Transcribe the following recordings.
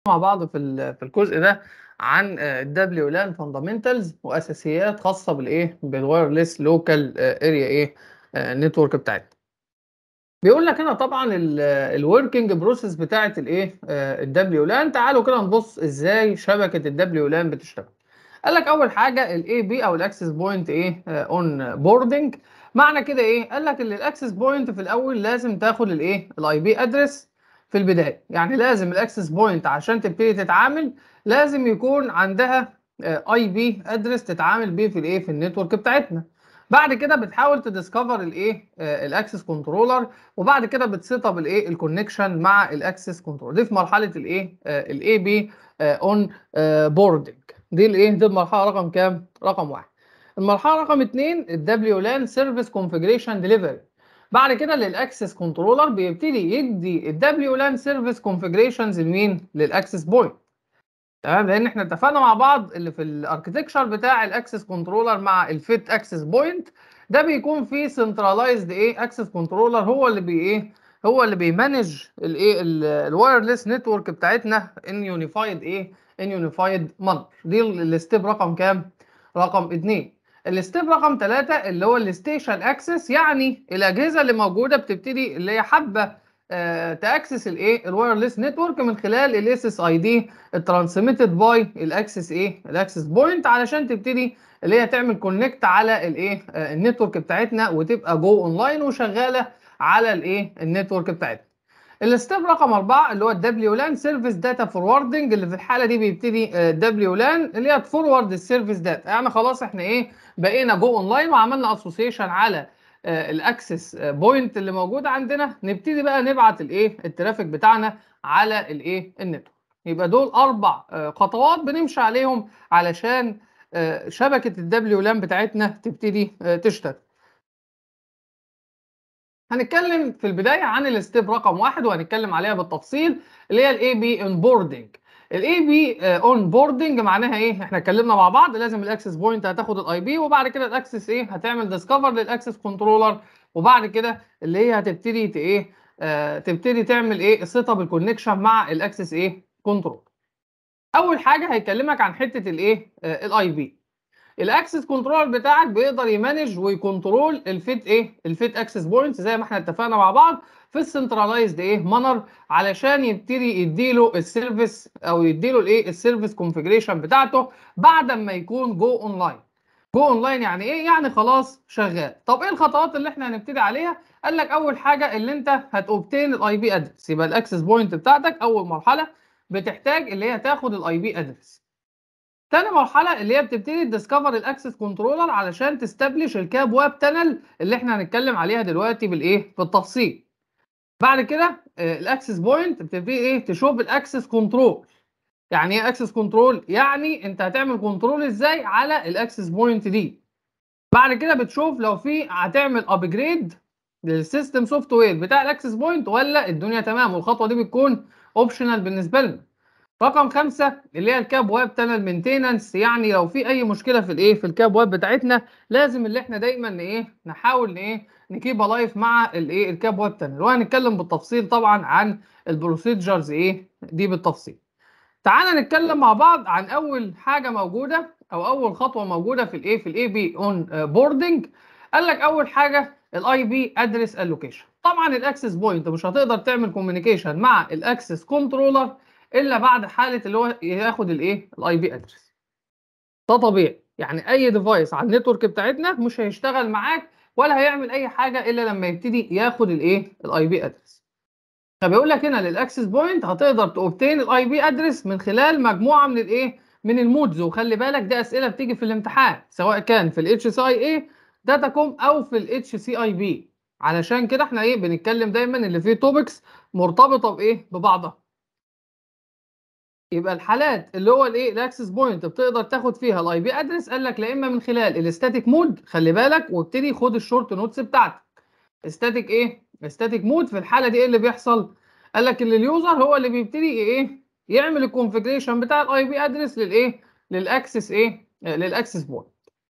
مع بعض في ال في الجزء ده عن الدبليو لان فاندامنتالز واساسيات خاصه بالايه بالوايرلس لوكال اريا ايه نتورك بتاعتنا بيقول لك هنا طبعا الوركينج بروسيس بتاعه الايه الدبليو لان تعالوا كده نبص ازاي شبكه الدبليو لان بتشتغل قال لك اول حاجه الاي بي او الاكسس بوينت ايه اون بوردنج معنى كده ايه قال لك ان الاكسس بوينت في الاول لازم تاخد الايه الاي بي ادرس في البدايه يعني لازم الاكسس بوينت عشان تبتدي تتعامل لازم يكون عندها اي بي ادرس تتعامل بيه في الايه في النتورك بتاعتنا بعد كده بتحاول تديسكفر الايه الاكسس كنترولر وبعد كده بتسيت اب الايه الكونكشن مع الاكسس كنترول دي في مرحله الايه الاي بي اون بوردنج دي الايه دي المرحله رقم كام رقم واحد المرحله رقم اثنين الدبليو لان سيرفيس كونفيجريشن ديليفري بعد كده للاكسس كنترولر بيبتدي يدي الدبليو لان سيرفيس كونفيجريشنز لمين للاكسس بوينت تمام لان احنا اتفقنا مع بعض اللي في الاركتكشر بتاع الاكسس كنترولر مع الفيت اكسس بوينت ده بيكون فيه سنترلايزد ايه اكسس كنترولر هو اللي بي ايه هو اللي بيمانج الايه الوايرلس نتورك بتاعتنا ان يونيفايد ايه ان يونيفايد مانر دي الستيب رقم كام رقم 2 الستيب رقم 3 اللي هو الستيشن اكسس يعني الاجهزه اللي موجوده بتبتدي اللي هي حابه آه تاكسس الايه الوايرلس نتورك من خلال الاس اس اي دي الترانسميتد باي الاكسس ايه الاكسس بوينت علشان تبتدي اللي هي تعمل كونكت على الايه آه النتورك بتاعتنا وتبقى جو اونلاين وشغاله على الايه النتورك بتاعتنا الستيب رقم أربعة اللي هو الدبليو لان سيرفيس داتا فوروردنج اللي في الحالة دي بيبتدي الدبليو لان اللي هي تفورورد السيرفيس داتا يعني خلاص احنا ايه بقينا جو اونلاين وعملنا اسوسيشن على الاكسس بوينت اللي موجود عندنا نبتدي بقى نبعت الايه الترافيك بتاعنا على الايه النتورك يبقى دول اربع خطوات بنمشي عليهم علشان شبكة الدبليو لان بتاعتنا تبتدي تشتغل هنتكلم في البداية عن الستيب رقم واحد وهنتكلم عليها بالتفصيل اللي هي الاي بي اون بوردنج الاي بي اون بوردنج معناها ايه احنا اتكلمنا مع بعض لازم الاكسس بوينت هتاخد الاي بي وبعد كده الاكسس ايه هتعمل ديسكفر للاكسس كنترولر وبعد كده اللي هي هتبتدي ت ايه آه تبتدي تعمل ايه سيت اب الكونكشن مع الاكسس ايه كنترول اول حاجه هيكلمك عن حته الايه آه الاي بي الاكسس كنترولر بتاعك بيقدر يمانج ويكنترول الفيت ايه الفيت اكسس بوينتس زي ما احنا اتفقنا مع بعض في السنترلايزد ايه مانر علشان يبتدي يديله السيرفيس او يديله الايه السيرفيس كونفيجريشن بتاعته بعد ما يكون جو اونلاين جو اونلاين يعني ايه يعني خلاص شغال طب ايه الخطوات اللي احنا هنبتدي عليها قال لك اول حاجه اللي انت هتوبتين الاي بي ادرس يبقى الاكسس بوينت بتاعتك اول مرحله بتحتاج اللي هي تاخد الاي بي ادرس تاني مرحلة اللي هي بتبتدي تديسكفر الاكسس كنترولر علشان تستبلش الكاب واب تانل اللي احنا هنتكلم عليها دلوقتي بالايه بالتفصيل. بعد كده الاكسس بوينت بتبتدي ايه تشوف الاكسس كنترول. يعني ايه اكسس كنترول؟ يعني انت هتعمل كنترول ازاي على الاكسس بوينت دي. بعد كده بتشوف لو في هتعمل ابجريد للسيستم سوفت وير بتاع الاكسس بوينت ولا الدنيا تمام والخطوه دي بتكون اوبشنال بالنسبه لنا. رقم خمسة اللي هي الكاب واب تانل مينتيننس يعني لو في اي مشكله في الايه في الكاب واب بتاعتنا لازم اللي احنا دايما ايه نحاول ايه نكيب لايف مع الايه الكاب واب تانل وهنتكلم بالتفصيل طبعا عن البروسيجرز ايه دي بالتفصيل تعالى نتكلم مع بعض عن اول حاجه موجوده او اول خطوه موجوده في الايه في الاي بي اون بوردنج قال لك اول حاجه الاي بي ادرس الوكيشن طبعا الاكسس بوينت مش هتقدر تعمل كوميونيكيشن مع الاكسس كنترولر الا بعد حاله اللي هو ياخد الايه الاي بي ادرس ده طبيعي يعني اي ديفايس على النتورك بتاعتنا مش هيشتغل معاك ولا هيعمل اي حاجه الا لما يبتدي ياخد الايه الاي بي ادرس فبيقول لك هنا للاكسس بوينت هتقدر توبتين الاي بي ادرس من خلال مجموعه من الايه من المودز وخلي بالك دي اسئله بتيجي في الامتحان سواء كان في الاتش سي اي اي داتا كوم او في الاتش سي اي بي علشان كده احنا ايه بنتكلم دايما اللي فيه توبكس مرتبطه بايه ببعضها يبقى الحالات اللي هو الايه الاكسس بوينت بتقدر تاخد فيها الاي بي ادرس قال لك لا اما من خلال الستاتيك مود خلي بالك وابتدي خد الشورت نوتس بتاعتك ستاتيك ايه ستاتيك مود في الحاله دي ايه اللي بيحصل قال لك ان اليوزر هو اللي بيبتدي ايه يعمل الكونفيجريشن بتاع الاي بي ادرس للايه للاكسس ايه للاكسس بوينت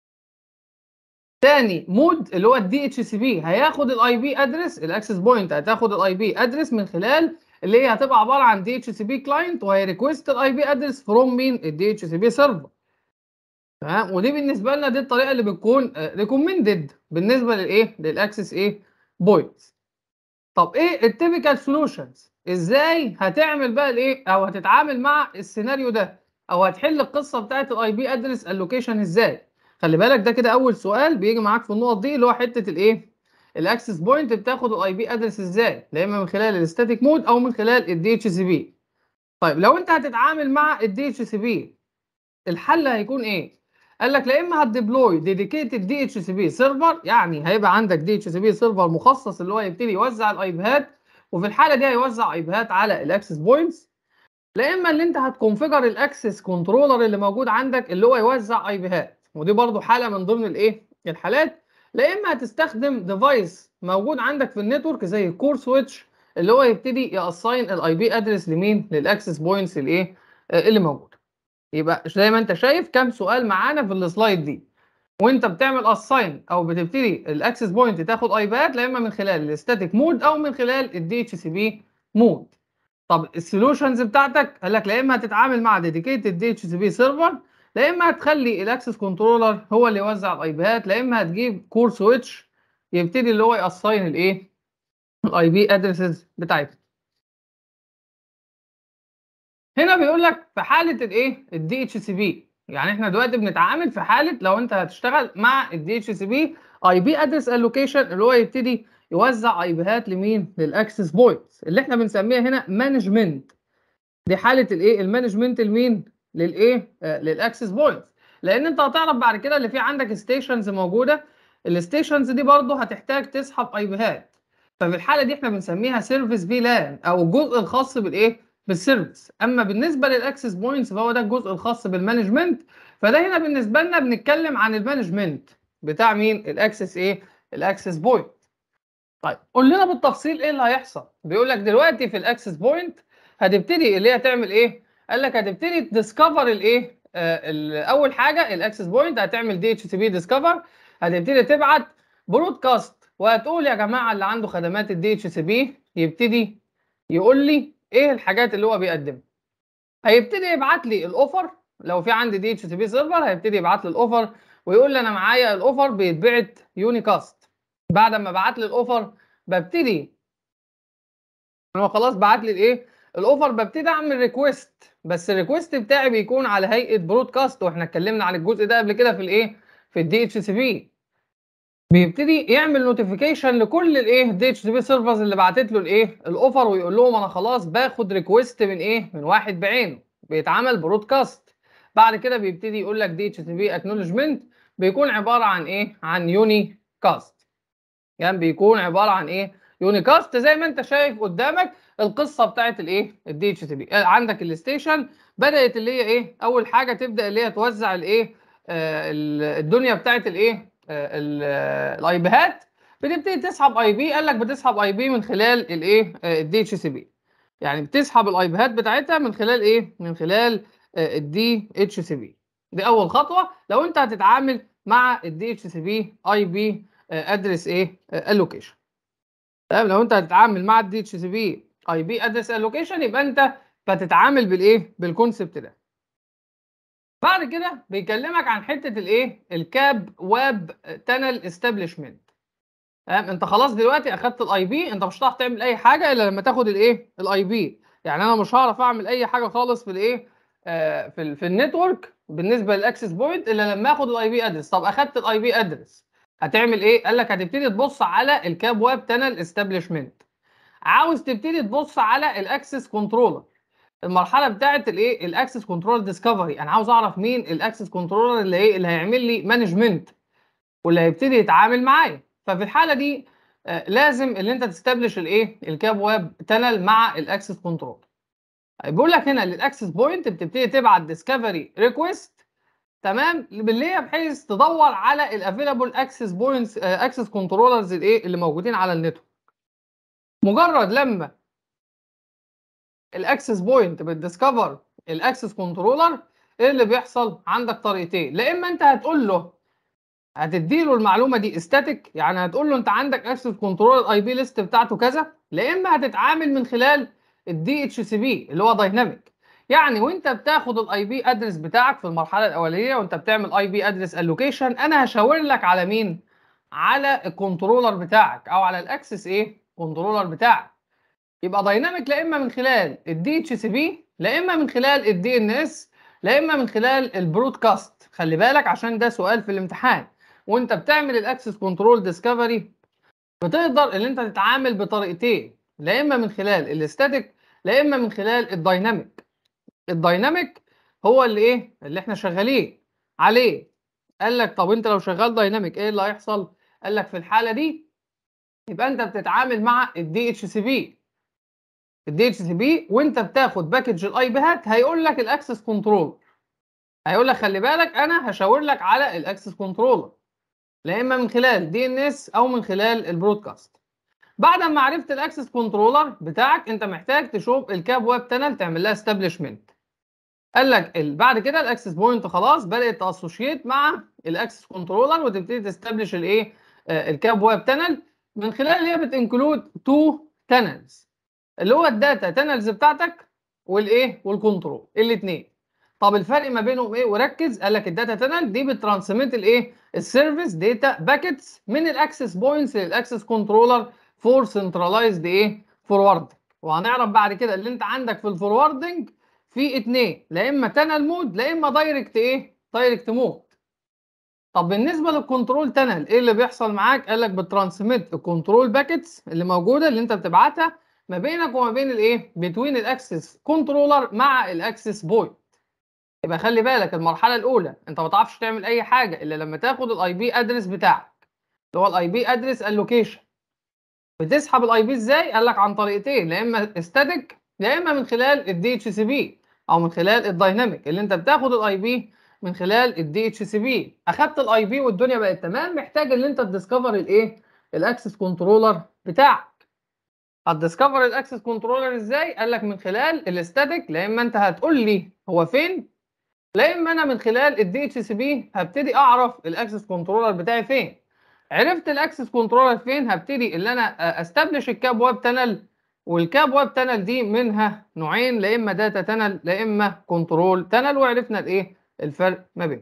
تاني مود اللي هو الدي اتش سي بي هياخد الاي بي ادرس الاكسس بوينت هتاخد الاي بي ادرس من خلال اللي هي هتبقى عباره عن دي اتش سي بي كلاينت وهي ريكويست الاي بي ادرس فروم مين الدي اتش سي بي سيرفر تمام ودي بالنسبه لنا دي الطريقه اللي بتكون ريكومندد بالنسبه للايه للاكسس ايه بوينتس طب ايه التيبيكال سولوشنز ازاي هتعمل بقى الايه او هتتعامل مع السيناريو ده او هتحل القصه بتاعت الاي بي ادرس الوكيشن ازاي خلي بالك ده كده اول سؤال بيجي معاك في النقط دي اللي هو حته الايه الاكسس بوينت بتاخد الاي بي ادرس ازاي لا اما من خلال الستاتيك مود او من خلال الدي اتش سي بي طيب لو انت هتتعامل مع الدي اتش سي بي الحل هيكون ايه قال لك لا اما هتديبلوي ديديكيتد دي اتش سي بي سيرفر يعني هيبقى عندك دي اتش سي بي سيرفر مخصص اللي هو يبتدي يوزع الايباد وفي الحاله دي هيوزع ايباد على الاكسس بوينتس لا اما اللي انت هتكونفيجر الاكسس كنترولر اللي موجود عندك اللي هو يوزع ايباد ودي برضو حاله من ضمن الايه الحالات لا اما هتستخدم ديفايس موجود عندك في النتورك زي الكور سويتش اللي هو يبتدي ياساين الاي بي ادرس لمين للاكسس بوينتس الايه اللي موجود يبقى زي ما انت شايف كام سؤال معانا في السلايد دي وانت بتعمل اساين او بتبتدي الاكسس بوينت تاخد ايباد لا اما من خلال الستاتيك مود او من خلال الدي اتش سي بي مود طب السولوشنز بتاعتك قال لك لا اما هتتعامل مع ديديكيتد دي اتش سي بي سيرفر لا اما هتخلي الاكسس كنترولر هو اللي يوزع الايباد لا اما هتجيب كور سويتش يبتدي اللي هو ياساين الايه الاي بي ادريسز بتاعتك هنا بيقول لك في حاله الايه الدي اتش سي بي يعني احنا دلوقتي بنتعامل في حاله لو انت هتشتغل مع الدي اتش سي بي اي بي ادرس الوكيشن اللي هو يبتدي يوزع اي بيهات لمين للاكسس بوينتس اللي احنا بنسميها هنا مانجمنت دي حاله الايه المانجمنت لمين للايه آه للاكسس بوينتس لان انت هتعرف بعد كده اللي في عندك ستيشنز موجوده الستيشنز دي برضه هتحتاج تسحب اي بيهات ففي الحاله دي احنا بنسميها سيرفيس في لان او الجزء الخاص بالايه بالسيرفيس اما بالنسبه للاكسس بوينتس فهو ده الجزء الخاص بالمانجمنت فده هنا بالنسبه لنا بنتكلم عن المانجمنت بتاع مين الاكسس ايه الاكسس بوينت طيب قول لنا بالتفصيل ايه اللي هيحصل بيقول لك دلوقتي في الاكسس بوينت هتبتدي اللي هي تعمل ايه قال لك هتبتدي تديسكفر الايه آه اول حاجه الاكسس بوينت هتعمل دي اتش تي بي ديسكفر هتبتدي تبعت برودكاست وهتقول يا جماعه اللي عنده خدمات الدي اتش سي بي يبتدي يقول لي ايه الحاجات اللي هو بيقدمها هيبتدي يبعت لي الاوفر لو في عندي دي اتش سي بي سيرفر هيبتدي يبعت لي الاوفر ويقول لي انا معايا الاوفر بيتبعت يونيكاست بعد ما بعت لي الاوفر ببتدي هو خلاص بعت لي الايه الاوفر ببتدي اعمل ريكويست بس الريكويست بتاعي بيكون على هيئه برودكاست واحنا اتكلمنا عن الجزء ده قبل كده في الايه في الدي اتش سي بي بيبتدي يعمل نوتيفيكيشن لكل الايه دي اتش سي بي سيرفرز اللي بعتت له الايه الاوفر ويقول لهم انا خلاص باخد ريكويست من ايه من واحد بعينه بيتعمل برودكاست بعد كده بيبتدي يقول لك دي اتش سي بي اكنولجمنت بيكون عباره عن ايه عن يوني كاست يعني بيكون عباره عن ايه يوني كاست زي ما انت شايف قدامك القصه بتاعت الايه الدي اتش سي بي عندك الستيشن بدات اللي هي ايه اول حاجه تبدا اللي هي توزع الايه آه الدنيا بتاعت الايه الاي بيهات بتبتدي تسحب اي بي قال لك بتسحب اي بي من خلال الايه الدي اتش سي بي يعني بتسحب الاي بيهات بتاعتها من خلال ايه من خلال الدي اتش سي بي دي اول خطوه لو انت هتتعامل مع الدي اتش سي بي اي بي ادرس ايه الوكيشن تمام لو انت هتتعامل مع الدي اتش سي بي اي بي ادرس الوكيشن يبقى انت بتتعامل بالايه بالكونسبت ده بعد كده بيكلمك عن حته الايه الكاب واب تانل استابليشمنت تمام انت خلاص دلوقتي اخدت الاي بي انت مش هتعرف تعمل اي حاجه الا لما تاخد الايه الاي بي يعني انا مش هعرف اعمل اي حاجه خالص في الايه آه في ال في النتورك بالنسبه للاكسس بوينت الا لما اخد الاي بي ادرس طب اخدت الاي بي ادرس هتعمل ايه قال لك هتبتدي تبص على الكاب واب تانل استابليشمنت عاوز تبتدي تبص على الاكسس كنترولر المرحله بتاعه الايه الاكسس كنترول ديسكفري انا عاوز اعرف مين الاكسس كنترولر اللي ايه اللي هيعمل لي مانجمنت واللي هيبتدي يتعامل معايا ففي الحاله دي آه لازم اللي انت تستبلش الايه الكاب ويب تانل مع الاكسس كنترول بيقول لك هنا للاكسس بوينت بتبتدي تبعت ديسكفري ريكويست تمام باللي هي بحيث تدور على الافيلابل اكسس بوينتس اكسس كنترولرز الايه اللي موجودين على النتورك مجرد لما الاكسس بوينت بتديسكفر الاكسس كنترولر ايه اللي بيحصل عندك طريقتين لا اما انت هتقول له هتدي له المعلومه دي استاتيك يعني هتقول له انت عندك اكسس كنترولر اي بي ليست بتاعته كذا لا اما هتتعامل من خلال الدي اتش سي بي اللي هو دايناميك يعني وانت بتاخد الاي بي ادرس بتاعك في المرحله الاولانيه وانت بتعمل اي بي ادرس الوكيشن انا هشاور لك على مين على الكنترولر بتاعك او على الاكسس ايه كنترولر بتاعك يبقى دايناميك لا اما من خلال الدي اتش سي بي لا اما من خلال الدي ان اس لا اما من خلال البرودكاست خلي بالك عشان ده سؤال في الامتحان وانت بتعمل الاكسس كنترول ديسكفري بتقدر ان انت تتعامل بطريقتين لا اما من خلال الاستاتيك لا اما من خلال الدايناميك الدايناميك هو اللي ايه اللي احنا شغالين عليه قال لك طب انت لو شغال دايناميك ايه اللي هيحصل قال لك في الحاله دي يبقى انت بتتعامل مع الدي اتش سي بي الدي اتش سي بي وانت بتاخد باكج الاي بيهات هيقول لك الاكسس كنترول هيقول لك خلي بالك انا هشاور لك على الاكسس كنترولر لا اما من خلال دي ان اس او من خلال البرودكاست بعد ما عرفت الاكسس كنترولر بتاعك انت محتاج تشوف الكاب ويب تانل تعمل لها استابليشمنت قال لك ال- بعد كده الاكسس بوينت خلاص بدات تاسوشيت مع الاكسس كنترولر وتبتدي تستبلش الايه آه، الكاب ويب تانل من خلال اللي هي بتنكلود تو تانلز اللي هو الداتا تانلز بتاعتك والايه والكنترول الاثنين طب الفرق ما بينهم ايه وركز قال لك الداتا تانل دي بترانسميت الايه السيرفيس داتا باكيتس من الاكسس بوينتس للاكسس كنترولر فور سنترلايزد ايه فورورد وهنعرف بعد كده اللي انت عندك في الفوروردنج في اتنين لا اما تانل مود لا اما دايركت ايه دايركت مود طب بالنسبه للكنترول تانل ايه اللي بيحصل معاك قال لك بترانسميت الكنترول باكيتس اللي موجوده اللي انت بتبعتها ما بينك وما بين الايه بتوين الاكسس كنترولر مع الاكسس بوينت يبقى خلي بالك المرحله الاولى انت ما تعرفش تعمل اي حاجه الا لما تاخد الاي بي ادرس بتاعك اللي هو الاي بي ادرس اللوكيشن بتسحب الاي بي ازاي قال لك عن طريقتين لا اما ستاتيك لا اما من خلال الدي اتش سي بي او من خلال الدايناميك اللي انت بتاخد الاي بي من خلال الدي اتش سي بي اخدت الاي بي والدنيا بقت تمام محتاج ان انت تديسكفر الايه الاكسس كنترولر بتاعك هتديسكفر الاكسس كنترولر ازاي قال لك من خلال الاستاتيك لا اما انت هتقول لي هو فين لا اما انا من خلال الدي اتش سي بي هبتدي اعرف الاكسس كنترولر بتاعي فين عرفت الاكسس كنترولر فين هبتدي اللي انا استبلش الكاب ويب تانل والكاب ويب تانل دي منها نوعين لا اما داتا تانل لا اما كنترول تانل وعرفنا الايه الفرق ما بينهم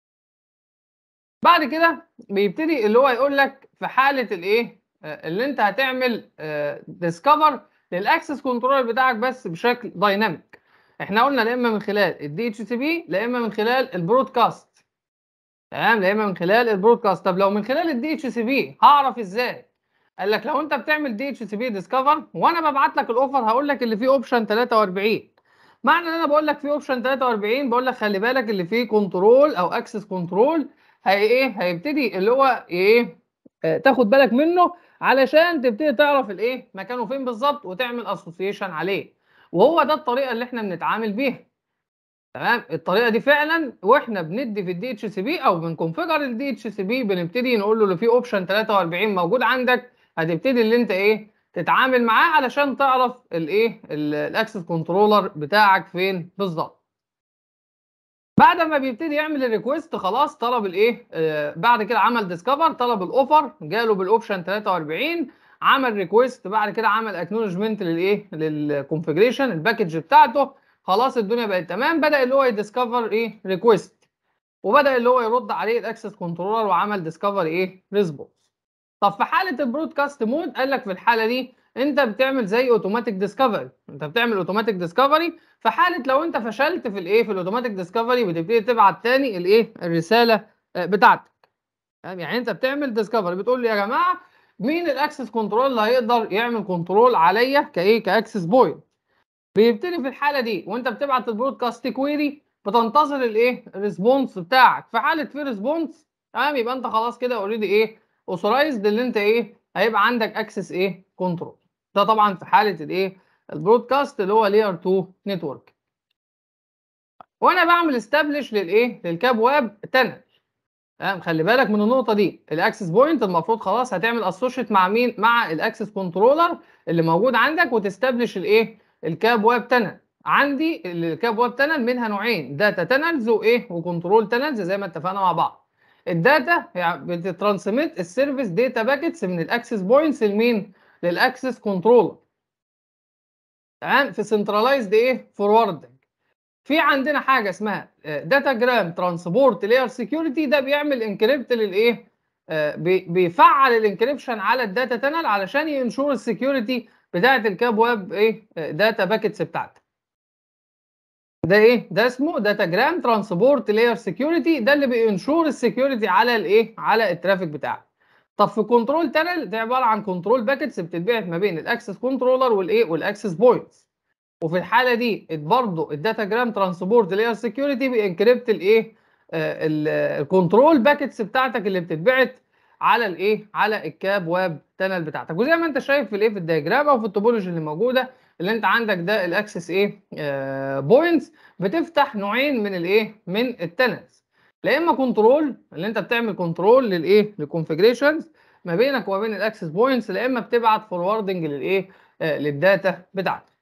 بعد كده بيبتدي اللي هو يقول لك في حاله الايه آه، اللي انت هتعمل ديسكفر للاكسس كنترولر بتاعك بس بشكل دايناميك احنا قلنا لا اما من خلال الدي اتش سي بي لا اما من خلال البرودكاست تمام لا اما من خلال البرودكاست طب لو من خلال الدي اتش سي بي هعرف ازاي قال لك لو انت بتعمل دي اتش سي بي ديسكفر وانا ببعت لك الاوفر هقول لك اللي فيه اوبشن 43 معنى ان انا بقول لك فيه اوبشن 43 بقول لك خلي بالك اللي فيه كنترول او اكسس كنترول هي ايه هيبتدي اللي هو ايه آه، تاخد بالك منه علشان تبتدي تعرف الايه مكانه فين بالظبط وتعمل اسوسيشن عليه وهو ده الطريقه اللي احنا بنتعامل بيها تمام الطريقه دي فعلا واحنا بندي في الدي اتش سي بي او بنكونفيجر الدي اتش سي بي بنبتدي نقول له اللي فيه اوبشن 43 موجود عندك هتبتدي اللي انت ايه تتعامل معاه علشان تعرف الايه الاكسس كنترولر بتاعك فين بالظبط بعد ما بيبتدي يعمل الريكوست خلاص طلب الايه آه بعد كده عمل ديسكفر طلب الاوفر جاله بالاوبشن 43 عمل ريكوست بعد كده عمل اكنولجمنت للايه للكونفيجريشن الباكج بتاعته خلاص الدنيا بقت تمام بدا اللي هو يديسكفر ايه ريكوست وبدا اللي هو يرد عليه الاكسس كنترولر وعمل ديسكفر ايه ريسبونس طب في حاله البرودكاست مود قال لك في الحاله دي انت بتعمل زي اوتوماتيك ديسكفري انت بتعمل اوتوماتيك ديسكفري في حاله لو انت فشلت في الايه في الاوتوماتيك ديسكفري بتبتدي تبعت تاني الايه الرساله آه، بتاعتك تمام؟ يعني انت بتعمل ديسكفري بتقول لي يا جماعه مين الاكسس كنترول اللي هيقدر يعمل كنترول عليا كايه كاكسس بوينت بيبتدي في الحاله دي وانت بتبعت البرودكاست كويري بتنتظر الايه الريسبونس بتاعك في حاله في ريسبونس تمام يبقى انت خلاص كده اوريدي ايه اوثرايزد اللي انت ايه هيبقى عندك اكسس ايه كنترول ده طبعا في حاله الايه البرودكاست اللي هو لاير 2 نتورك وانا بعمل استابلش للايه للكاب ويب تانل تمام خلي بالك من النقطه دي الاكسس بوينت المفروض خلاص هتعمل اسوشيت مع مين مع الاكسس كنترولر اللي موجود عندك وتستبلش الايه الكاب ويب تانل عندي الكاب ويب تانل منها نوعين داتا تانلز وايه وكنترول تانلز زي ما اتفقنا مع بعض الداتا يعني بتترانسميت السيرفيس داتا باكيتس من الاكسس بوينتس لمين للاكسس كنترولر تمام في سنترلايزد ايه فوروردنج في عندنا حاجه اسمها داتا جرام ترانسبورت لاير سكيورتي ده بيعمل انكريبت للايه آه، بي- بيفعل الانكريبشن على الداتا تانل علشان ينشور السكيورتي بتاعه الكاب ويب ايه داتا باكيتس بتاعتك ده ايه ده اسمه داتا جرام ترانسبورت لاير سكيورتي ده اللي بينشور السكيورتي على الايه على الترافيك بتاعك طب في كنترول تانل ده عباره عن كنترول باكيتس بتتبعت ما بين الاكسس كنترولر والايه والاكسس بوينتس وفي الحاله دي برضه الداتا جرام ترانسبورت لاير سكيورتي بينكريبت الايه الكنترول باكيتس بتاعتك اللي بتتبعت على الايه على الكاب ويب تانل بتاعتك وزي ما انت شايف في الايه في الدياجرام او في التوبولوجي اللي موجوده اللي انت عندك ده الاكسس ايه بوينتس بتفتح نوعين من الايه من التنلز لا اما كنترول اللي انت بتعمل كنترول للايه للكونفجريشنز ما بينك وما بين الاكسس بوينتس لا اما بتبعت فوروردنج للايه آه، للداتا بتاعتك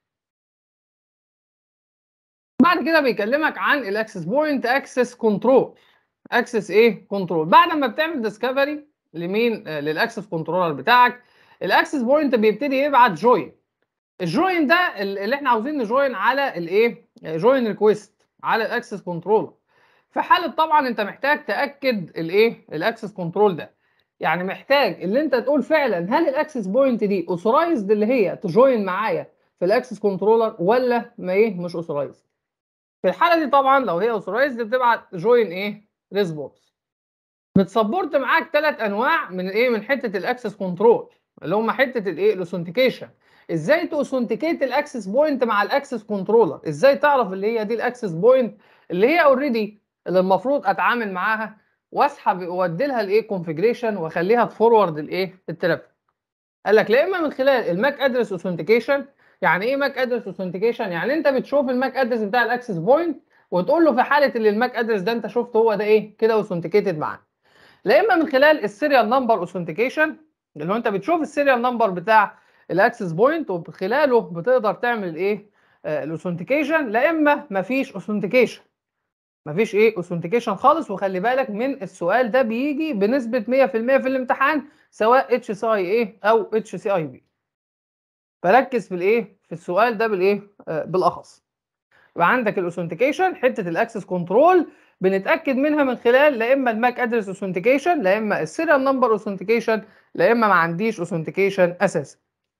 بعد كده بيكلمك عن الاكسس بوينت اكسس كنترول اكسس ايه كنترول بعد ما بتعمل ديسكفري لمين آه، للاكسس كنترولر بتاعك الاكسس بوينت بيبتدي يبعت جوين الجوين ده اللي احنا عاوزين نجوين على الايه جوين ريكويست على الاكسس كنترولر في حاله طبعا انت محتاج تاكد الايه الاكسس كنترول ده يعني محتاج اللي انت تقول فعلا هل الاكسس بوينت دي اوثرايزد اللي هي تجوين معايا في الاكسس كنترولر ولا ما ايه مش اوثرايزد في الحاله دي طبعا لو هي اوثرايزد بتبعت جوين ايه ريسبونس بتسبورت معاك ثلاث انواع من الايه من حته الاكسس كنترول اللي هم حته الايه الاوثنتيكيشن ازاي تاوثنتيكيت الاكسس بوينت مع الاكسس كنترولر ازاي تعرف اللي هي دي الاكسس بوينت اللي هي اوريدي اللي المفروض اتعامل معاها واسحب وادي لها الايه كونفجريشن واخليها تفورورد الايه الترافيك قال لك لا اما من خلال الماك ادرس اوثنتيكيشن يعني ايه ماك ادرس اوثنتيكيشن يعني انت بتشوف الماك ادرس بتاع الاكسس بوينت وتقول له في حاله اللي الماك ادرس ده انت شفته هو ده ايه كده اوثنتيكيتد معاه لا اما من خلال السيريال نمبر اوثنتيكيشن اللي هو انت بتشوف السيريال نمبر بتاع الاكسس بوينت وبخلاله بتقدر تعمل الايه الاوثنتيكيشن لا اما مفيش اوثنتيكيشن مفيش ايه اوثنتيكيشن خالص وخلي بالك من السؤال ده بيجي بنسبه 100% في الامتحان سواء اتش سي اي ايه او اتش سي اي بي فركز في الايه في السؤال ده بالايه آه بالاخص يبقى عندك الاوثنتيكيشن حته الاكسس كنترول بنتاكد منها من خلال لا اما الماك ادرس اوثنتيكيشن لا اما السيريال نمبر اوثنتيكيشن لا اما ما عنديش اوثنتيكيشن اساسا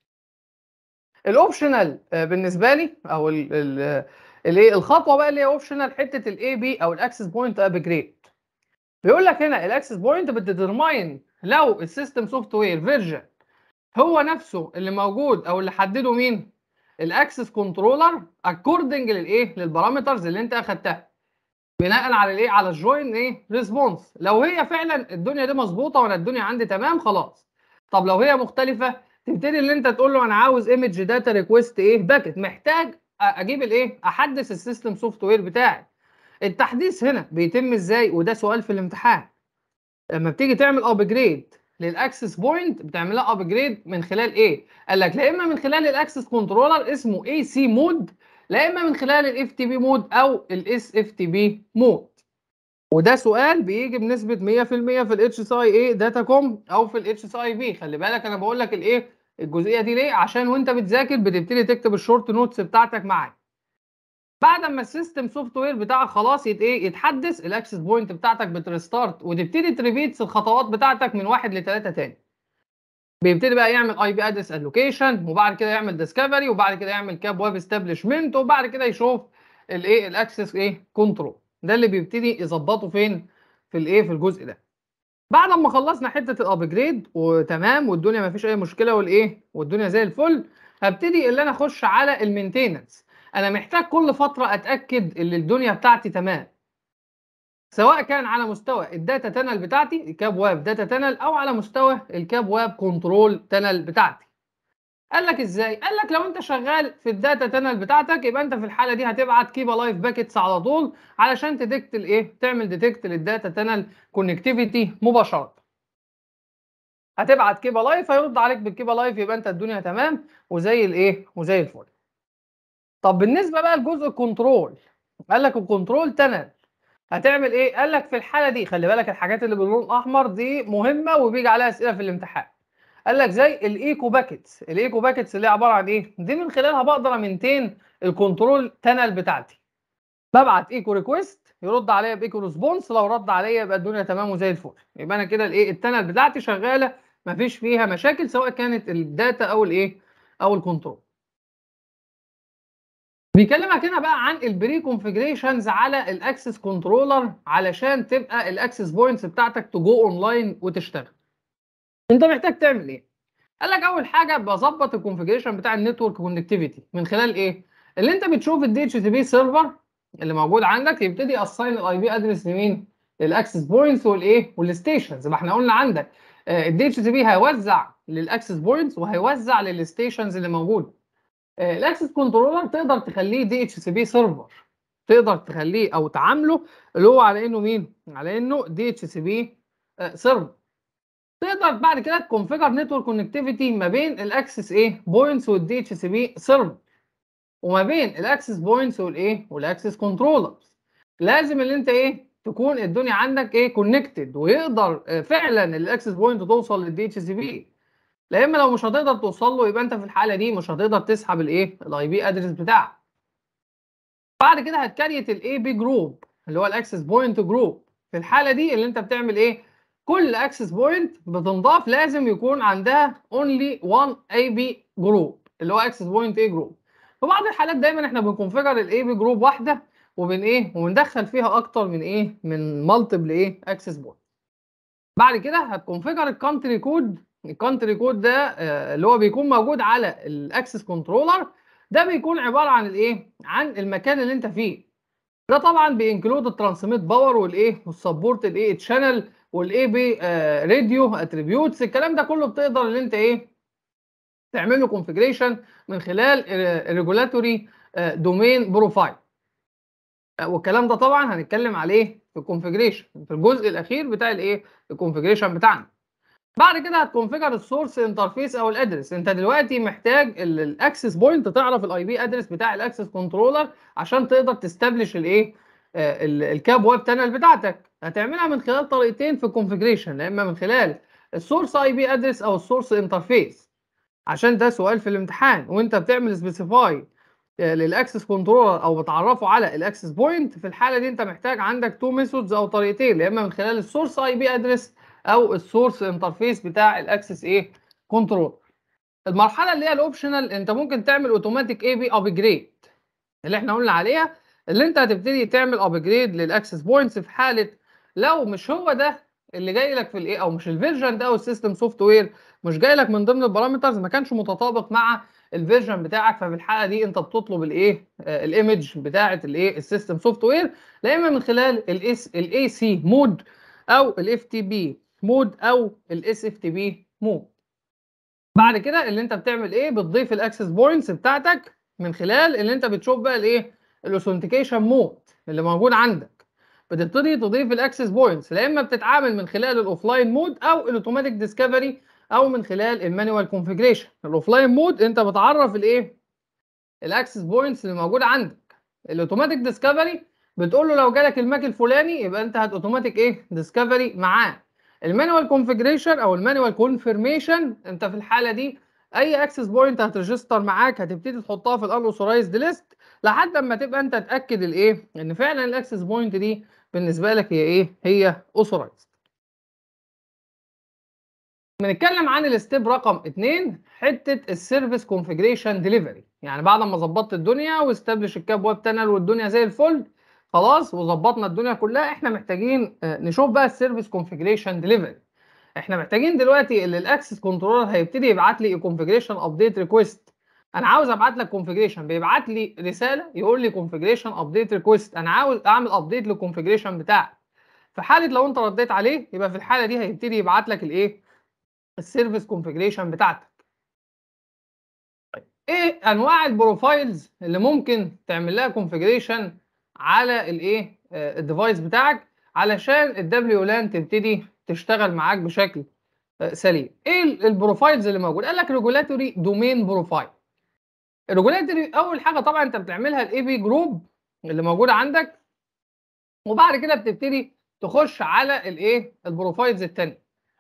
الاوبشنال آه، بالنسبه لي او ال- ال- الايه الخطوه بقى اللي هي اوبشنال حته الاي بي او الاكسس بوينت ابجريد بيقول لك هنا الاكسس بوينت بتديترماين لو السيستم سوفت وير فيرجن هو نفسه اللي موجود او اللي حدده مين الاكسس كنترولر اكوردنج للايه للبارامترز اللي انت اخدتها بناء على الايه على الجوين ايه ريسبونس لو هي فعلا الدنيا دي مظبوطه وانا الدنيا عندي تمام خلاص طب لو هي مختلفه تبتدي ان انت تقول له انا عاوز ايمج داتا ريكويست ايه باكت محتاج أ- اجيب الايه احدث السيستم سوفت وير بتاعي التحديث هنا بيتم ازاي وده سؤال في الامتحان لما بتيجي تعمل ابجريد للاكسس بوينت بتعملها ابجريد من خلال ايه قال لك لا اما من خلال الاكسس كنترولر اسمه اي سي مود لا اما من خلال الاف تي بي مود او الاس اف تي بي مود وده سؤال بيجي بنسبه 100% في الاتش اس اي اي داتا كوم او في الاتش اس اي بي خلي بالك انا بقول لك الايه الجزئيه دي ليه عشان وانت بتذاكر بتبتدي تكتب الشورت نوتس بتاعتك معاك بعد ما السيستم سوفت وير بتاعك خلاص يت ايه يتحدث الاكسس بوينت بتاعتك بتريستارت وتبتدي تريبيتس الخطوات بتاعتك من واحد لثلاثه تاني بيبتدي بقى يعمل اي بي ادرس الوكيشن وبعد كده يعمل ديسكفري وبعد كده يعمل كاب ويب استابليشمنت وبعد كده يشوف الايه الاكسس ايه كنترول ده اللي بيبتدي يظبطه فين في الايه في الجزء ده بعد ما خلصنا حته الابجريد وتمام والدنيا ما فيش اي مشكله والايه والدنيا زي الفل هبتدي اللي انا اخش على المينتيننس انا محتاج كل فتره اتاكد ان الدنيا بتاعتي تمام سواء كان على مستوى الداتا تانل بتاعتي الكاب ويب داتا تانل او على مستوى الكاب ويب كنترول تانل بتاعتي قال لك ازاي قال لك لو انت شغال في الداتا تانل بتاعتك يبقى انت في الحاله دي هتبعت كيبا لايف باكيتس على طول علشان تديكت الايه تعمل ديتكت للداتا تانل كونكتيفيتي مباشره هتبعت كيبا لايف هيرد عليك بالكيبا لايف يبقى انت الدنيا تمام وزي الايه وزي الفل طب بالنسبه بقى لجزء الكنترول قال لك الكنترول تانل هتعمل ايه قال لك في الحاله دي خلي بالك الحاجات اللي باللون الاحمر دي مهمه وبيجي عليها اسئله في الامتحان قال لك زي الايكو باكيتس الايكو باكيتس اللي هي عباره عن ايه دي من خلالها بقدر امنتين الكنترول تانل بتاعتي ببعت ايكو ريكويست يرد عليا بايكو ريسبونس لو رد عليا يبقى الدنيا تمام وزي الفل يبقى انا كده الايه التانل بتاعتي شغاله مفيش فيها مشاكل سواء كانت الداتا او الايه او الكنترول بيكلمك هنا بقى عن البري كونفيجريشنز على الاكسس كنترولر علشان تبقى الاكسس بوينتس بتاعتك تجو اونلاين وتشتغل انت محتاج تعمل ايه قال لك اول حاجه بظبط الكونفيجريشن بتاع النتورك كونكتيفيتي من خلال ايه اللي انت بتشوف الدي اتش تي بي سيرفر اللي موجود عندك يبتدي اساين الاي بي ادرس لمين للاكسس بوينتس والايه والستيشنز ما احنا قلنا عندك الدي اتش تي بي هيوزع للاكسس بوينتس وهيوزع للستيشنز اللي موجوده الاكسس كنترولر تقدر تخليه دي اتش سي بي سيرفر تقدر تخليه او تعامله اللي هو على انه مين على انه دي اتش سي بي سيرفر تقدر بعد كده تكونفيجر نتورك كونكتيفيتي ما بين الاكسس ايه بوينتس والدي اتش سي بي سيرفر وما بين الاكسس بوينتس والايه والاكسس كنترولرز لازم اللي انت ايه تكون الدنيا عندك ايه كونكتد ويقدر فعلا الاكسس بوينت توصل للدي اتش سي بي لا اما لو مش هتقدر توصل له يبقى انت في الحاله دي مش هتقدر تسحب الايه الاي بي ادرس بتاعك بعد كده هتكريت الاي بي جروب اللي هو الاكسس بوينت جروب في الحاله دي اللي انت بتعمل ايه كل اكسس بوينت بتنضاف لازم يكون عندها اونلي وان اي بي جروب اللي هو اكسس بوينت اي جروب في بعض الحالات دايما احنا بنكونفيجر الاي بي جروب واحده وبن ايه وبندخل فيها اكتر من ايه من مالتيبل ايه اكسس بوينت بعد كده هتكونفيجر الكونتري كود الكونتري كود ده آه اللي هو بيكون موجود على الاكسس كنترولر ده بيكون عباره عن الايه عن المكان اللي انت فيه ده طبعا بينكلود الترانسميت باور والايه والسبورت الايه تشانل والاي بي راديو اتريبيوتس الكلام ده كله بتقدر ان انت ايه تعمل له كونفيجريشن من خلال الريجولاتوري دومين بروفايل والكلام ده طبعا هنتكلم عليه في الكونفيجريشن في الجزء الاخير بتاع الايه الكونفيجريشن بتاعنا بعد كده هتكونفيجر السورس انترفيس او الادرس انت دلوقتي محتاج الاكسس بوينت تعرف الاي بي ادرس بتاع الاكسس كنترولر عشان تقدر تستبلش الايه الكاب ويب تانل بتاعتك هتعملها من خلال طريقتين في الكونفيجريشن يا اما من خلال السورس اي بي ادرس او السورس انترفيس عشان ده سؤال في الامتحان وانت بتعمل سبيسيفاي للاكسس كنترولر او بتعرفه على الاكسس بوينت في الحاله دي انت محتاج عندك تو ميثودز او طريقتين يا اما من خلال السورس اي بي ادرس او السورس انترفيس بتاع الاكسس ايه كنترول المرحله اللي هي الاوبشنال انت ممكن تعمل اوتوماتيك اي بي ابجريد اللي احنا قلنا عليها اللي انت هتبتدي تعمل ابجريد للاكسس بوينتس في حاله لو مش هو ده اللي جاي لك في الايه او مش الفيرجن ده او السيستم سوفت وير مش جاي لك من ضمن البارامترز ما كانش متطابق مع الفيرجن بتاعك ففي الحاله دي انت بتطلب الايه الايمج بتاعه الايه السيستم سوفت وير لا اما من خلال الاس الاي سي مود او الاف تي بي مود او الاس اف تي بي مود بعد كده اللي انت بتعمل ايه بتضيف الاكسس بوينتس بتاعتك من خلال اللي انت بتشوف بقى الايه الاوثنتيكيشن مود اللي موجود عندك بتبتدي تضيف الاكسس بوينتس لا اما بتتعامل من خلال الاوفلاين مود او الاوتوماتيك ديسكفري او من خلال المانيوال كونفيجريشن الاوفلاين مود انت بتعرف الايه الاكسس بوينتس اللي موجوده عندك الاوتوماتيك ديسكفري بتقول له لو جالك الماك الفلاني يبقى انت هت اوتوماتيك ايه ديسكفري معاه المانيوال كونفيجريشن او المانيوال كونفirmation انت في الحاله دي اي اكسس بوينت هتريجستر معاك هتبتدي تحطها في الاوثورايزد ليست لحد اما تبقى انت تاكد الايه ان فعلا الاكسس بوينت دي بالنسبه لك هي ايه هي اوثورايزد بنتكلم عن الستيب رقم 2 حته السيرفيس كونفيجريشن ديليفري يعني بعد ما ظبطت الدنيا واستبلش الكاب ويب تانل والدنيا زي الفل خلاص وظبطنا الدنيا كلها احنا محتاجين نشوف بقى السيرفيس كونفيجريشن ديليفري احنا محتاجين دلوقتي اللي الاكسس كنترولر هيبتدي يبعت لي كونفيجريشن ابديت ريكويست انا عاوز ابعت لك كونفيجريشن بيبعت لي رساله يقول لي كونفيجريشن ابديت ريكويست انا عاوز اعمل ابديت للكونفيجريشن بتاعك في حاله لو انت رديت عليه يبقى في الحاله دي هيبتدي يبعت لك الايه السيرفيس كونفيجريشن بتاعتك ايه انواع البروفايلز اللي ممكن تعمل لها كونفيجريشن على الايه الديفايس بتاعك علشان الدبليو لان تبتدي تشتغل معاك بشكل سليم ايه البروفايلز اللي موجود قال لك ريجولاتوري دومين بروفايل الريجولاتوري اول حاجه طبعا انت بتعملها الاي بي جروب اللي موجوده عندك وبعد كده بتبتدي تخش على الايه البروفايلز الثانيه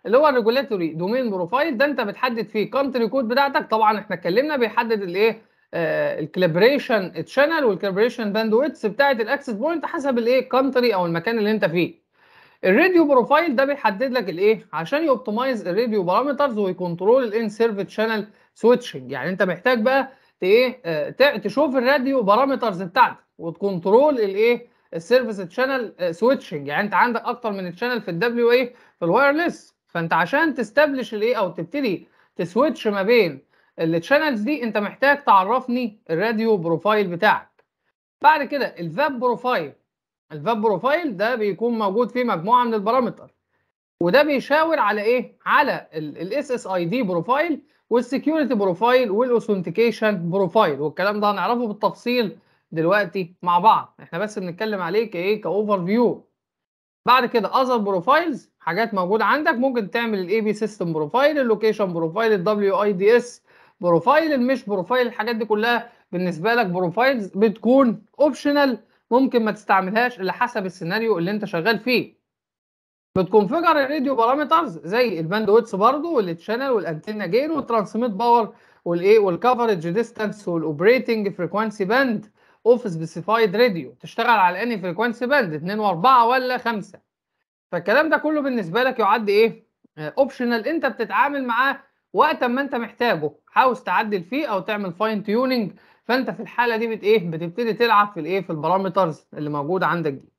اللي هو الريجولاتوري دومين بروفايل ده انت بتحدد فيه كونتري كود بتاعتك طبعا احنا اتكلمنا بيحدد الايه الكالبريشن تشانل والكالبريشن باندويتس بتاعه الاكسس بوينت حسب الايه كونتري او المكان اللي انت فيه الراديو بروفايل ده بيحدد لك الايه عشان يوبتمايز الراديو بارامترز ويكنترول الان سيرف تشانل سويتشنج يعني انت محتاج بقى ايه اه تشوف الراديو بارامترز بتاعتك وتكنترول الايه السيرفيس تشانل سويتشنج يعني انت عندك اكتر من تشانل في الدبليو ايه في الوايرلس فانت عشان تستبلش الايه او تبتدي تسويتش ما بين التشانلز دي انت محتاج تعرفني الراديو بروفايل بتاعك بعد كده الفاب بروفايل الفاب بروفايل ده بيكون موجود فيه مجموعه من البارامتر وده بيشاور على ايه على الاس اس اي دي بروفايل والسكيورتي بروفايل والاوثنتيكيشن بروفايل والكلام ده هنعرفه بالتفصيل دلوقتي مع بعض احنا بس بنتكلم عليه كايه كاوفر فيو بعد كده اذر بروفايلز حاجات موجوده عندك ممكن تعمل الاي بي سيستم بروفايل اللوكيشن بروفايل الدبليو اي دي اس بروفايل المش بروفايل الحاجات دي كلها بالنسبه لك بروفايلز بتكون اوبشنال ممكن ما تستعملهاش الا حسب السيناريو اللي انت شغال فيه بتكونفيجر الراديو بارامترز زي الباند ويتس برضه والتشانل والانتنا جين والترانسميت باور والايه والكفرج ديستانس والاوبريتنج فريكوانسي باند اوف سبيسيفايد راديو تشتغل على انهي فريكوانسي باند 2 و4 ولا 5 فالكلام ده كله بالنسبه لك يعد ايه اوبشنال انت بتتعامل معاه وقت ما انت محتاجه عاوز تعدل فيه او تعمل فاين تيوننج فانت في الحاله دي بت ايه بتبتدي تلعب في الايه في البارامترز اللي موجوده عندك دي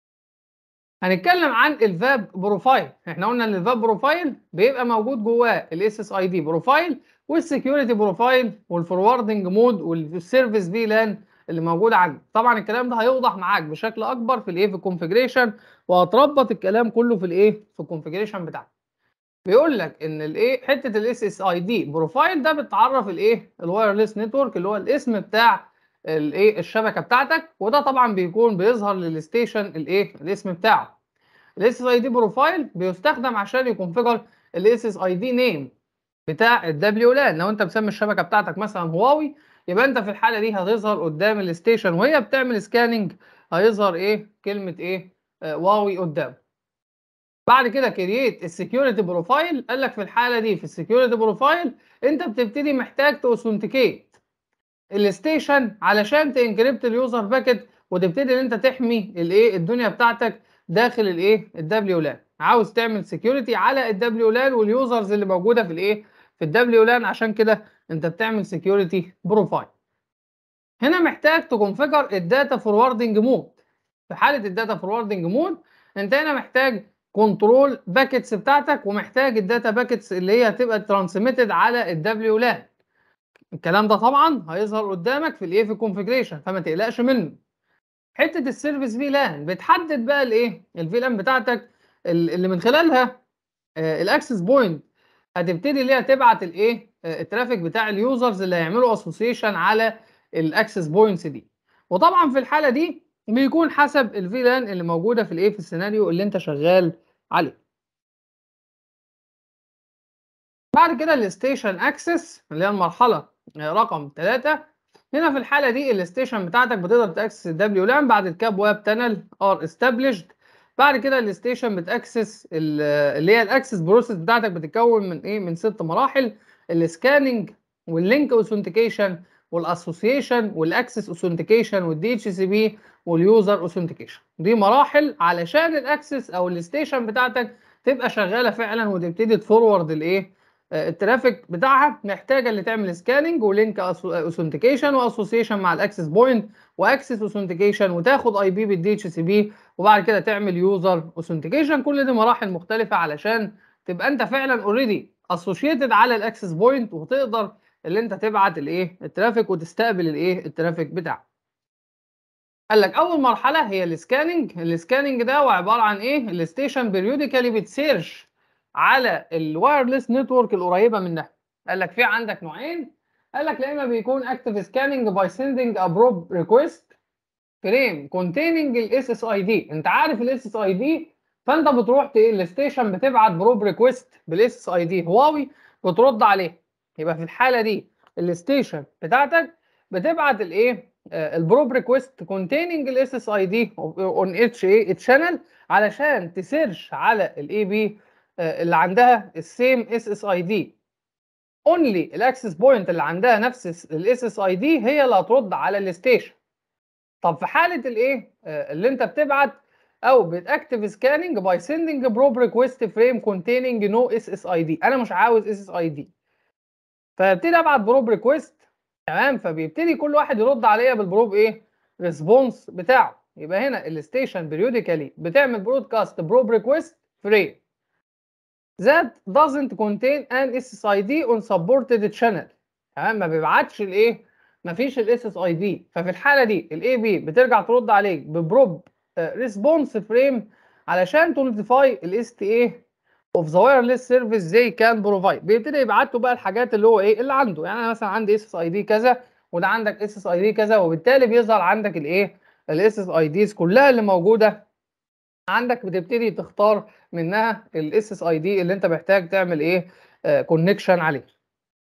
هنتكلم عن الفاب بروفايل احنا قلنا ان الفاب بروفايل بيبقى موجود جواه الاس اس اي دي بروفايل والسكيورتي بروفايل والفوروردنج مود والسيرفيس في لان اللي موجود عندك طبعا الكلام ده هيوضح معاك بشكل اكبر في الايه في الكونفيجريشن وهتربط الكلام كله في الايه في الكونفيجريشن بتاعك بيقول لك ان الايه حته الاس اس اي دي بروفايل ده بتعرف الايه الوايرلس نتورك اللي هو الاسم بتاع الايه الشبكه بتاعتك وده طبعا بيكون بيظهر للستيشن الايه الاسم بتاعه الاس اس اي دي بروفايل بيستخدم عشان يكونفيجر الاس اس اي دي نيم بتاع الدبليو لان لو انت مسمي الشبكه بتاعتك مثلا هواوي يبقى انت في الحاله دي هتظهر قدام الستيشن وهي بتعمل سكاننج هيظهر ايه كلمه ايه آه واوي قدام بعد كده كرييت السكيورتي بروفايل قال لك في الحاله دي في السكيورتي بروفايل انت بتبتدي محتاج توثنتيكيت الستيشن علشان تنكريبت اليوزر باكيت وتبتدي ان انت تحمي الايه الدنيا بتاعتك داخل الايه الدبليو لان عاوز تعمل سكيورتي على الدبليو لان واليوزرز اللي موجوده في الايه في الدبليو لان عشان كده انت بتعمل سكيورتي بروفايل هنا محتاج تكونفيجر الداتا فوروردنج مود في حاله الداتا فوروردنج مود انت هنا محتاج كنترول باكيتس بتاعتك ومحتاج الداتا باكيتس اللي هي هتبقى ترانسميتد على الدبليو لان الكلام ده طبعا هيظهر قدامك في الايه في الكونفيجريشن فما تقلقش منه حته السيرفيس في لان بتحدد بقى الايه الفي لان بتاعتك اللي من خلالها آه الاكسس بوينت هتبتدي اللي هي تبعت الايه آه الترافيك بتاع اليوزرز اللي هيعملوا اسوسيشن على الاكسس بوينتس دي وطبعا في الحاله دي بيكون حسب الفي لان اللي موجوده في الايه في السيناريو اللي انت شغال عليه بعد كده الستيشن اكسس اللي هي المرحله رقم 3 هنا في الحاله دي الستيشن بتاعتك بتقدر تاكسس الدبليو لان بعد الكاب ويب تانل ار استابليشد بعد كده الستيشن بتاكسس اللي هي الاكسس بروسيس بتاعتك بتتكون من ايه من ست مراحل السكاننج واللينك اوثنتيكيشن والاسوسيشن والاكسس اوثنتيكيشن والدي اتش سي بي واليوزر اوثنتيكيشن دي مراحل علشان الاكسس او الستيشن بتاعتك تبقى شغاله فعلا وتبتدي تفورورد الايه الترافيك بتاعها محتاجه اللي تعمل سكاننج ولينك اوثنتيكيشن واسوسيشن مع الاكسس بوينت واكسس اوثنتيكيشن وتاخد اي بي بالدي اتش سي بي وبعد كده تعمل يوزر اوثنتيكيشن كل دي مراحل مختلفه علشان تبقى انت فعلا اوريدي اسوشيتد على الاكسس بوينت وتقدر اللي انت تبعت الايه الترافيك وتستقبل الايه الترافيك بتاعك قال لك اول مرحله هي السكاننج السكاننج ده هو عباره عن ايه الستيشن بيريوديكالي بتسيرش على الوايرلس نتورك القريبه منها قال لك في عندك نوعين قال لك يا اما بيكون اكتف سكاننج باي سيندنج ا بروب ريكويست فريم كونتيننج الاس اس اي دي انت عارف الاس اس اي دي فانت بتروح الستيشن بتبعت بروب ريكويست بالاس اس اي دي هواوي بترد عليه يبقى في الحاله دي الستيشن بتاعتك بتبعت الايه البروب ريكويست كونتيننج الاس اس اي دي اون اتش اي تشانل علشان تسيرش على الاي بي اللي عندها السيم اس اس اي دي اونلي الاكسس بوينت اللي عندها نفس الاس اس اي دي هي اللي هترد على الستيشن طب في حاله الايه اللي انت بتبعت او بتاكتف سكاننج باي سيندنج بروب ريكويست فريم كونتيننج نو اس اس اي دي انا مش عاوز اس اس اي دي فابتدي ابعت بروب ريكويست تمام فبيبتدي كل واحد يرد عليا بالبروب ايه ريسبونس بتاعه يبقى هنا الستيشن بيريوديكالي بتعمل برودكاست بروب ريكويست فريم that doesn't contain an SSID on supported channel تمام ما بيبعتش الايه ما فيش الاس اس اي دي ففي الحاله دي الاي بي بترجع ترد عليك ببروب ريسبونس فريم علشان تنوتيفاي الاس تي اي اوف ذا وايرلس سيرفيس زي كان بروفايد بيبتدي يبعت له بقى الحاجات اللي هو ايه اللي عنده يعني انا مثلا عندي اس اس اي دي كذا وده عندك اس اس اي دي كذا وبالتالي بيظهر عندك الايه الاس اس اي ديز كلها اللي موجوده عندك بتبتدي تختار منها الاس اس اي دي اللي انت محتاج تعمل ايه كونكشن uh, عليه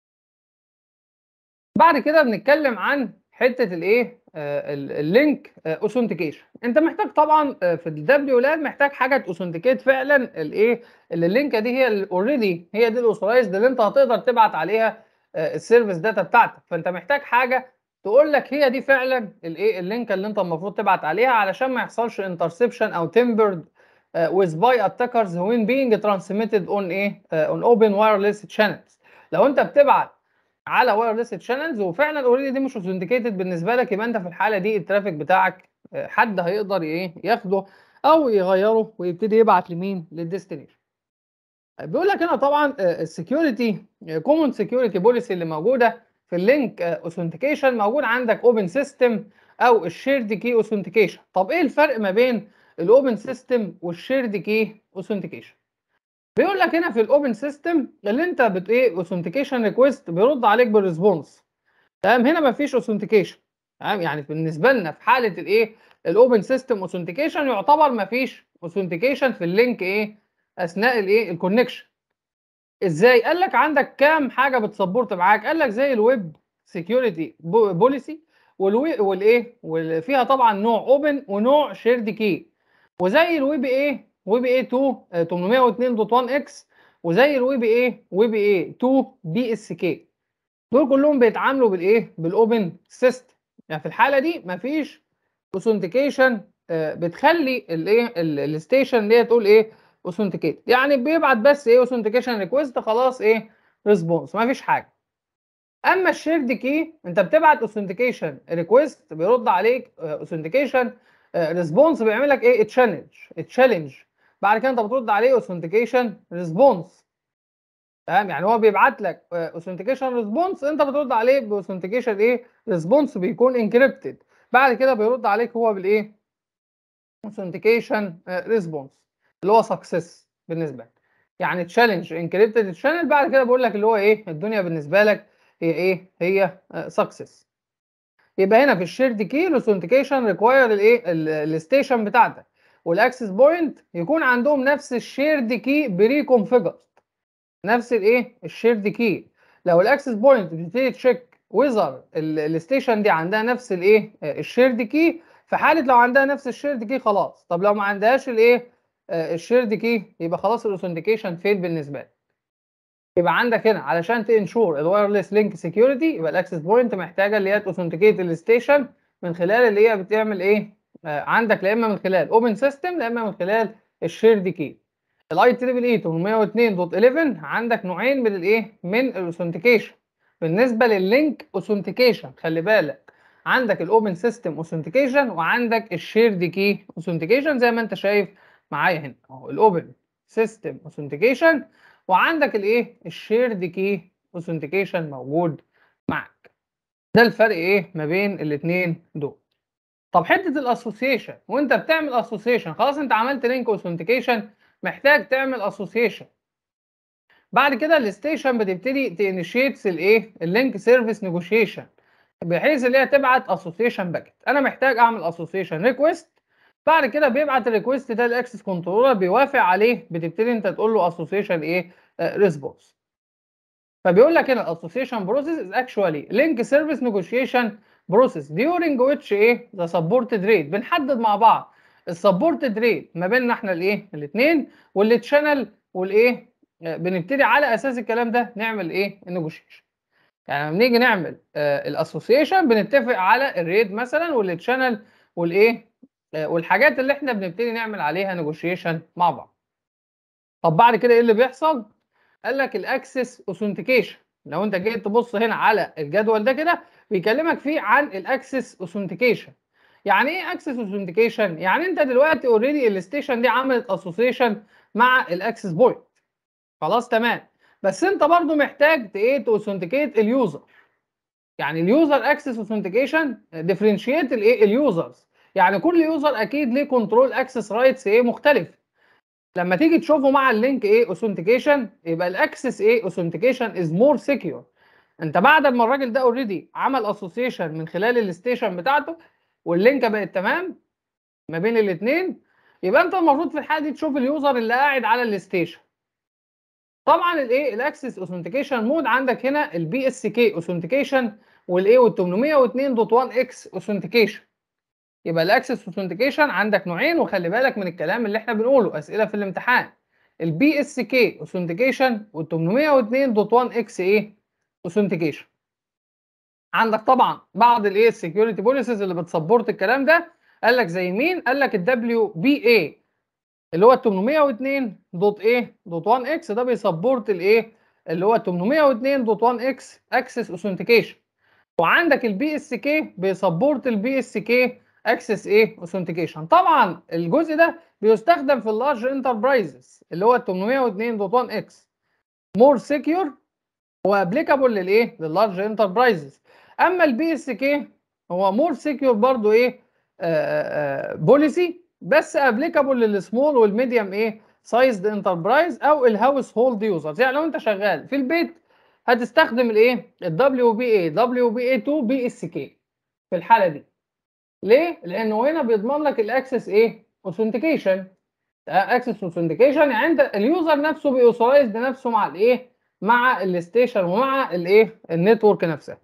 بعد كده بنتكلم عن حته الايه اللينك اوثنتيكيشن انت محتاج طبعا في الدبليو لان محتاج حاجه توثنتيكيت فعلا الايه اللي اللينكه دي هي اوريدي هي دي الاوثرايزد اللي انت هتقدر تبعت عليها السيرفيس داتا بتاعتك فانت محتاج حاجه تقول لك هي دي فعلا الايه اللينك اللي انت المفروض تبعت عليها علشان ما يحصلش انترسبشن او تمبرد with by attackers when being transmitted on ايه uh, on open wireless channels لو انت بتبعت على وايرلس تشانلز وفعلا اوريدي دي مش اوثنتيكيتد بالنسبه لك يبقى انت في الحاله دي الترافيك بتاعك حد هيقدر ايه ياخده او يغيره ويبتدي يبعت لمين للديستنيشن بيقول لك هنا طبعا السكيورتي كومن سكيورتي بوليسي اللي موجوده في اللينك اوثنتيكيشن موجود عندك اوبن سيستم او الشيرد كي اوثنتيكيشن طب ايه الفرق ما بين الاوبن سيستم والشيرد كي اوثنتيكيشن بيقول لك هنا في الاوبن سيستم اللي انت بت ايه اوثنتيكيشن ريكويست بيرد عليك بالريسبونس تمام هنا مفيش اوثنتيكيشن تمام يعني بالنسبه لنا في حاله الايه الاوبن سيستم اوثنتيكيشن يعتبر مفيش اوثنتيكيشن في اللينك ايه اثناء الايه الكونكشن ازاي قال لك عندك كام حاجه بتسبورت معاك قال لك زي الويب سكيورتي بوليسي والايه وفيها طبعا نوع اوبن ونوع شيرد كي وزي الويب ايه ويب اي 2 802.1 اكس وزي الويب اي ويب اي 2 بي اس كي دول كلهم بيتعاملوا بالايه بالاوبن سيستم يعني في الحاله دي مفيش اوثنتيكيشن بتخلي الايه الستيشن اللي هي تقول ايه اوثنتيكيت يعني بيبعت بس ايه اوثنتيكيشن ريكويست خلاص ايه ريسبونس مفيش حاجه اما الشيرد كي انت بتبعت اوثنتيكيشن ريكويست بيرد عليك اوثنتيكيشن ريسبونس بيعمل لك ايه تشالنج تشالنج بعد كده انت بترد عليه اوثنتيكيشن ريسبونس تمام يعني هو بيبعت لك اوثنتيكيشن ريسبونس انت بترد عليه باوثنتيكيشن ايه ريسبونس بيكون انكريبتد بعد كده بيرد عليك هو بالايه اوثنتيكيشن ريسبونس اللي هو سكسس بالنسبه لك يعني تشالنج انكريبتد تشانل بعد كده بقول لك اللي هو ايه الدنيا بالنسبه لك هي ايه هي سكسس يبقى هنا في الشيرد كي الاوثنتيكيشن ريكواير الايه الستيشن بتاعتك والاكسس بوينت يكون عندهم نفس الشيرد كي بري كونفيجر نفس الايه الشيرد كي لو الاكسس بوينت بتبتدي تشيك ويزر الستيشن دي عندها نفس الايه الشيرد كي في حاله لو عندها نفس الشيرد كي خلاص طب لو ما عندهاش الايه الشيرد كي يبقى خلاص الاوثنتيكيشن فيل بالنسبه لك يبقى عندك هنا علشان تنشور الوايرلس لينك سكيورتي يبقى الاكسس بوينت محتاجه اللي هي توثنتيكيت الستيشن من خلال اللي هي بتعمل ايه آه عندك لا اما من خلال اوبن سيستم لا اما من خلال الشيرد كي الاي تريبل اي 802.11 عندك نوعين من الايه من الاوثنتيكيشن بالنسبه لللينك اوثنتيكيشن خلي بالك عندك الاوبن سيستم اوثنتيكيشن وعندك الشيرد كي اوثنتيكيشن زي ما انت شايف معايا هنا اهو الاوبن سيستم اوثنتيكيشن وعندك الايه الشيرد كي اوثنتيكيشن موجود معاك ده الفرق ايه ما بين الاثنين دول طب حته الاسوسيشن وانت بتعمل اسوسيشن خلاص انت عملت لينك اوثنتيكيشن محتاج تعمل اسوسيشن بعد كده الستيشن بتبتدي تانيشيتس الايه اللينك سيرفيس نيجوشيشن بحيث اللي هي تبعت اسوسيشن باكت انا محتاج اعمل اسوسيشن ريكويست بعد كده بيبعت الريكوست ده الاكسس كنترولر بيوافق عليه بتبتدي انت تقول له اسوسيشن ايه ريسبونس فبيقول لك هنا الاسوسيشن بروسيس از اكشوالي لينك سيرفيس نيجوشيشن بروسيس during which ايه ذا سبورتد ريت بنحدد مع بعض السبورتد ريت ما بيننا احنا الايه الاثنين واللي تشانل والايه آه، بنبتدي على اساس الكلام ده نعمل ايه النيجوشيشن يعني لما نيجي نعمل الاسوسيشن بنتفق على الريد مثلا والتشانل والايه آه، والحاجات اللي احنا بنبتدي نعمل عليها نيجوشيشن مع بعض طب بعد كده ايه اللي بيحصل قال لك الاكسس اوثنتيكيشن لو انت جيت تبص هنا على الجدول ده كده بيكلمك فيه عن الاكسس اوثنتيكيشن يعني ايه اكسس اوثنتيكيشن يعني انت دلوقتي اوريدي الستيشن دي عملت اسوسيشن مع الاكسس بوينت خلاص تمام بس انت برضو محتاج ت- ايه توثنتيكيت اليوزر يعني اليوزر اكسس اوثنتيكيشن ديفرنشيت الايه اليوزرز يعني كل يوزر اكيد ليه كنترول اكسس رايتس ايه مختلف لما تيجي تشوفه مع اللينك ايه اوثنتيكيشن يبقى الاكسس ايه اوثنتيكيشن از مور سكيور انت بعد ما الراجل ده اوريدي عمل اسوسيشن من خلال الستيشن بتاعته واللينك بقت تمام ما بين الاثنين يبقى انت المفروض في الحاله دي تشوف اليوزر اللي قاعد على الستيشن طبعا الايه الاكسس اوثنتيكيشن مود عندك هنا البي اس كي اوثنتيكيشن والايه وال 802.1 اكس اوثنتيكيشن يبقى الاكسس اوثنتيكيشن عندك نوعين وخلي بالك من الكلام اللي احنا بنقوله اسئله في الامتحان البي اس كي اوثنتيكيشن وال 802.1 اكس ايه اوثنتيكيشن عندك طبعا بعض الايه السكيورتي بوليسز اللي بتسبورت الكلام ده قال لك زي مين قال لك الدبليو بي اي اللي هو 802 دوت ايه دوت 1 اكس ده بيسبورت الايه اللي هو 802 دوت 1 اكس اكسس اوثنتيكيشن وعندك البي اس كي بيسبورت البي اس كي اكسس ايه اوثنتيكيشن طبعا الجزء ده بيستخدم في اللارج انتربرايزز اللي هو 802 دوت 1 اكس مور سكيور وابليكابل للايه لللارج انتربرايزز اما البي اس كي هو مور سكيور برضو ايه بوليسي بس ابليكابل للسمول والميديوم ايه سايزد انتربرايز او الهاوس هولد يوزرز يعني لو انت شغال في البيت هتستخدم الايه الدبليو بي اي دبليو بي اي 2 بي اس كي في الحاله دي ليه لانه هنا بيضمن لك الاكسس ايه اوثنتيكيشن اكسس اوثنتيكيشن يعني انت اليوزر نفسه بيوثرايز نفسه مع الايه مع الستيشن ومع الايه النتورك نفسها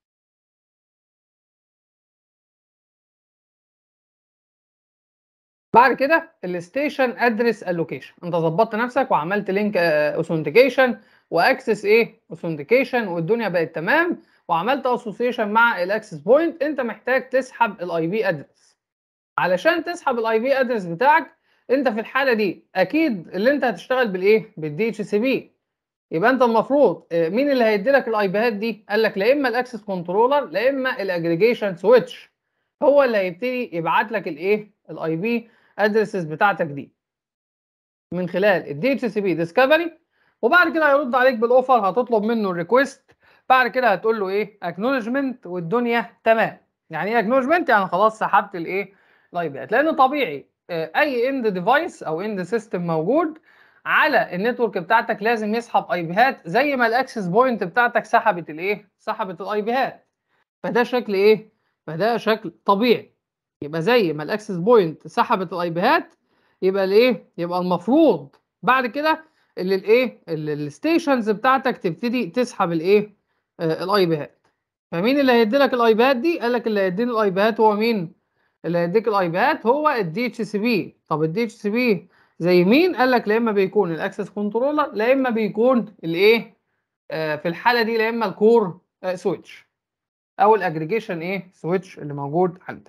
بعد كده الستيشن ادرس الوكيشن انت ظبطت نفسك وعملت لينك اوثنتيكيشن واكسس ايه اوثنتيكيشن والدنيا بقت تمام وعملت اسوسيشن مع الاكسس بوينت انت محتاج تسحب الاي بي ادرس علشان تسحب الاي بي ادرس بتاعك انت في الحاله دي اكيد اللي انت هتشتغل بالايه بالدي اتش سي بي يبقى انت المفروض آه، مين اللي هيدي لك الاي بيات دي قال لك لا اما الاكسس كنترولر لا اما الاجريجيشن سويتش هو اللي هيبتدي يبعت لك الايه الاي بي ادرسز بتاعتك دي من خلال الدي اتش سي بي ديسكفري وبعد كده هيرد عليك بالاوفر هتطلب منه الريكوست بعد كده هتقول له ايه اكنولجمنت والدنيا تمام يعني ايه اكنولجمنت يعني خلاص سحبت الايه الاي بيات لان طبيعي آه، اي اند ديفايس او اند سيستم موجود على النتورك بتاعتك لازم يسحب اي بيهات زي ما الاكسس بوينت بتاعتك سحبت الايه سحبت الاي بيهات فده شكل ايه فده شكل طبيعي يبقى زي ما الاكسس بوينت سحبت الاي بيهات يبقى الايه يبقى المفروض بعد كده اللي الايه الستيشنز بتاعتك تبتدي تسحب الايه آه الاي بيهات فمين اللي هيدي لك الاي بيهات دي قال لك اللي هيديني الاي بيهات هو مين اللي هيديك الاي بيهات هو الدي اتش سي بي طب الدي اتش سي بي زي مين قال لك لا اما بيكون الاكسس كنترولر لا اما بيكون الايه آه في الحاله دي لا اما الكور آه سويتش او الاجريجيشن ايه سويتش اللي موجود عندك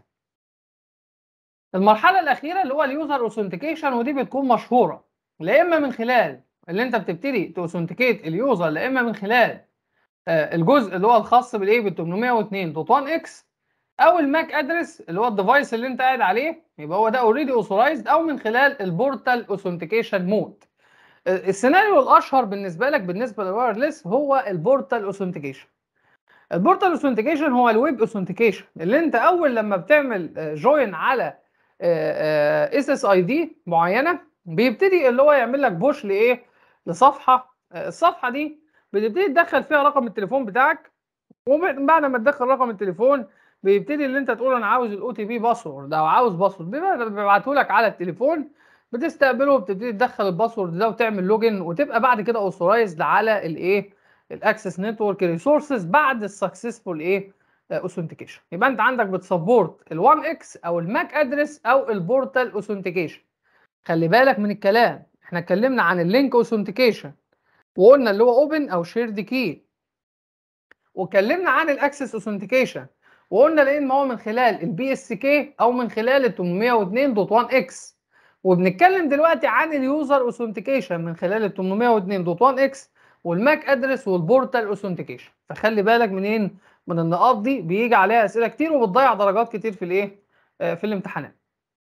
المرحله الاخيره اللي هو اليوزر اوثنتيكيشن ودي بتكون مشهوره لا اما من خلال اللي انت بتبتدي توثنتيكيت اليوزر لا اما من خلال آه، الجزء اللي هو الخاص بالايه بال 802.1 اكس او الماك ادرس اللي هو الديفايس اللي انت قاعد عليه يبقى هو ده اوريدي اوثرايزد او من خلال البورتال اوثنتيكيشن مود السيناريو الاشهر بالنسبه لك بالنسبه للوايرلس هو البورتال اوثنتيكيشن البورتال اوثنتيكيشن هو الويب اوثنتيكيشن اللي انت اول لما بتعمل جوين على اس اس اي دي معينه بيبتدي اللي هو يعمل لك بوش لايه لصفحه آه، الصفحه دي بتبتدي تدخل فيها رقم التليفون بتاعك وبعد ما تدخل رقم التليفون بيبتدي اللي انت تقول انا عاوز الاو تي بي باسورد او عاوز باسورد بيبعته لك على التليفون بتستقبله وبتبتدي تدخل الباسورد ده وتعمل لوجن وتبقى بعد كده اوثرايزد على الايه الاكسس نتورك ريسورسز بعد السكسسفول ايه اوثنتيكيشن يبقى انت عندك بتسبورت ال1 اكس او الماك ادرس او البورتال اوثنتيكيشن خلي بالك من الكلام احنا اتكلمنا عن اللينك اوثنتيكيشن وقلنا اللي هو اوبن او شيرد كي واتكلمنا عن الاكسس اوثنتيكيشن وقلنا لان ما هو من خلال البي اس كي او من خلال ال 802.1 اكس وبنتكلم دلوقتي عن اليوزر اوثنتيكيشن من خلال ال 802.1 اكس والماك ادرس والبورتال اوثنتيكيشن فخلي بالك منين من النقاط دي بيجي عليها اسئله كتير وبتضيع درجات كتير في الايه آه، في الامتحانات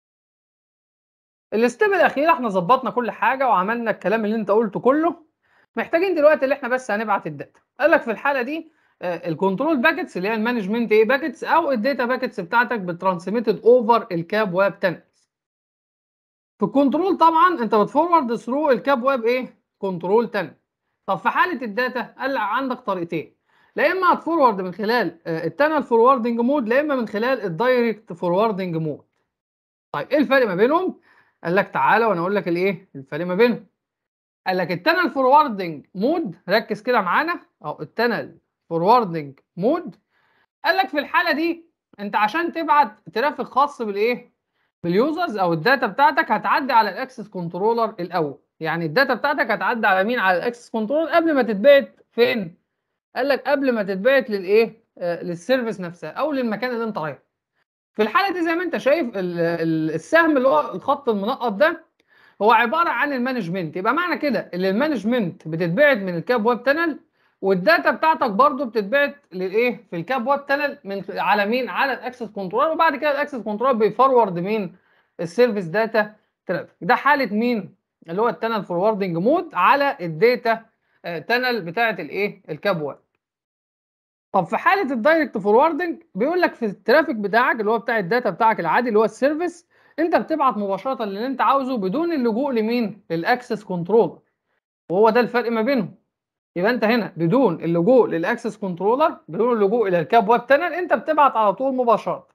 الاستيب الاخيره احنا ظبطنا كل حاجه وعملنا الكلام اللي انت قلته كله محتاجين دلوقتي اللي احنا بس هنبعت الداتا قال لك في الحاله دي الكنترول باكيتس اللي هي المانجمنت ايه باكيتس او الداتا باكيتس بتاعتك بترانسميتد اوفر الكاب ويب تانلز في الكنترول طبعا انت بتفورورد ثرو الكاب ويب ايه كنترول تانل طب في حاله الداتا قال لك عندك طريقتين لا اما هتفورورد من خلال التانل فوروردنج مود لا اما من خلال الدايركت فوروردنج مود طيب ايه الفرق ما بينهم قال لك تعالى وانا اقول لك الايه الفرق ما بينهم قال لك التانل فوروردنج مود ركز كده معانا او التانل فوروردنج مود قال لك في الحاله دي انت عشان تبعت ترافيك خاص بالايه باليوزرز او الداتا بتاعتك هتعدي على الاكسس كنترولر الاول يعني الداتا بتاعتك هتعدي على مين على الاكسس كنترولر قبل ما تتبعت فين قال لك قبل ما تتبعت للايه آه للسيرفيس نفسها او للمكان اللي انت رايحه في الحاله دي زي ما انت شايف ال ال السهم اللي هو الخط المنقط ده هو عباره عن المانجمنت يبقى معنى كده ان المانجمنت بتتبعت من الكاب ويب تانل والداتا بتاعتك برضو بتتبعت للايه في الكاب ويب تانل من على مين على الاكسس كنترول وبعد كده الاكسس كنترول بيفورورد مين السيرفيس داتا ترافيك ده حاله مين اللي هو التانل فوروردنج مود على الداتا تانل بتاعه الايه الكاب ويب طب في حاله الدايركت فوروردنج بيقول لك في الترافيك بتاعك اللي هو بتاع الداتا بتاعك العادي اللي هو السيرفيس انت بتبعت مباشره اللي انت عاوزه بدون اللجوء لمين للاكسس كنترولر وهو ده الفرق ما بينهم يبقى انت هنا بدون اللجوء للاكسس كنترولر بدون اللجوء الى الكاب ويب تانل انت بتبعت على طول مباشره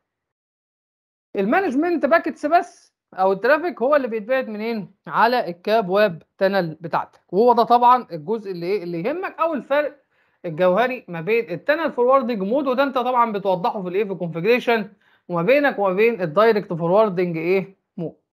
المانجمنت باكيتس بس او الترافيك هو اللي بيتبعت منين على الكاب ويب تانل بتاعتك وهو ده طبعا الجزء اللي ايه اللي يهمك او الفرق الجوهري ما بين التانل فوروردنج مود وده انت طبعا بتوضحه في الايه في الكونفجريشن وما بينك وما بين الدايركت فوروردنج ايه مود